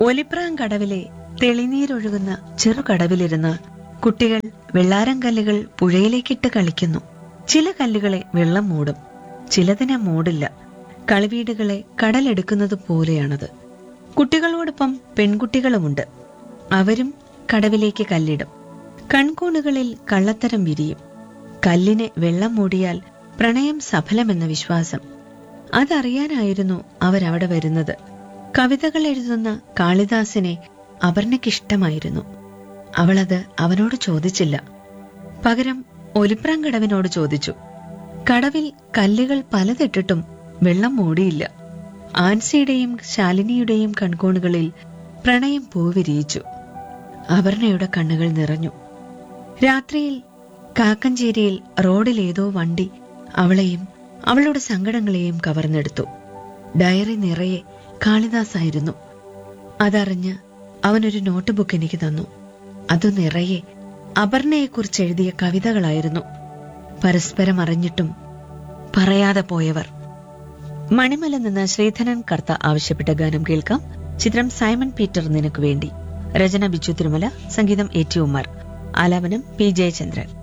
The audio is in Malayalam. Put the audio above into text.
ഒലിപ്രാം കടവിലെ തെളിനീരൊഴുകുന്ന ചെറുകടവിലിരുന്ന് കുട്ടികൾ വെള്ളാരം കല്ലുകൾ പുഴയിലേക്കിട്ട് കളിക്കുന്നു ചില കല്ലുകളെ വെള്ളം മൂടും ചിലതിനെ മൂടില്ല കളിവീടുകളെ കടലെടുക്കുന്നത് പോലെയാണത് കുട്ടികളോടൊപ്പം പെൺകുട്ടികളുമുണ്ട് അവരും കടവിലേക്ക് കല്ലിടും കൺകൂണുകളിൽ കള്ളത്തരം വിരിയും കല്ലിനെ വെള്ളം മൂടിയാൽ പ്രണയം സഫലമെന്ന വിശ്വാസം അതറിയാനായിരുന്നു അവരവിടെ വരുന്നത് കവിതകൾ എഴുതുന്ന കാളിദാസിനെ അപർണയ്ക്കിഷ്ടമായിരുന്നു അവളത് അവനോട് ചോദിച്ചില്ല പകരം ഒലിപ്രാം കടവിനോട് ചോദിച്ചു കടവിൽ കല്ലുകൾ പലതിട്ടിട്ടും വെള്ളം മൂടിയില്ല ആൻസിയുടെയും ശാലിനിയുടെയും കൺകോണുകളിൽ പ്രണയം പൂവിരിയിച്ചു അപർണയുടെ കണ്ണുകൾ നിറഞ്ഞു രാത്രിയിൽ കാക്കഞ്ചേരിയിൽ റോഡിൽ ഏതോ വണ്ടി അവളെയും അവളുടെ സങ്കടങ്ങളെയും കവർന്നെടുത്തു ഡയറി നിറയെ കാളിദാസായിരുന്നു അതറിഞ്ഞ് അവനൊരു നോട്ട് ബുക്ക് എനിക്ക് തന്നു അതു നിറയെ അപർണയെക്കുറിച്ച് എഴുതിയ കവിതകളായിരുന്നു പരസ്പരം അറിഞ്ഞിട്ടും പറയാതെ പോയവർ മണിമല നിന്ന് ശ്രീധരൻ കർത്ത ആവശ്യപ്പെട്ട ഗാനം കേൾക്കാം ചിത്രം സൈമൺ പീറ്റർ നിനക്ക് വേണ്ടി രചന ബിച്ചു തിരുമല സംഗീതം എ ടി ഉമ്മർ ആലാപനം പി ജയചന്ദ്രൻ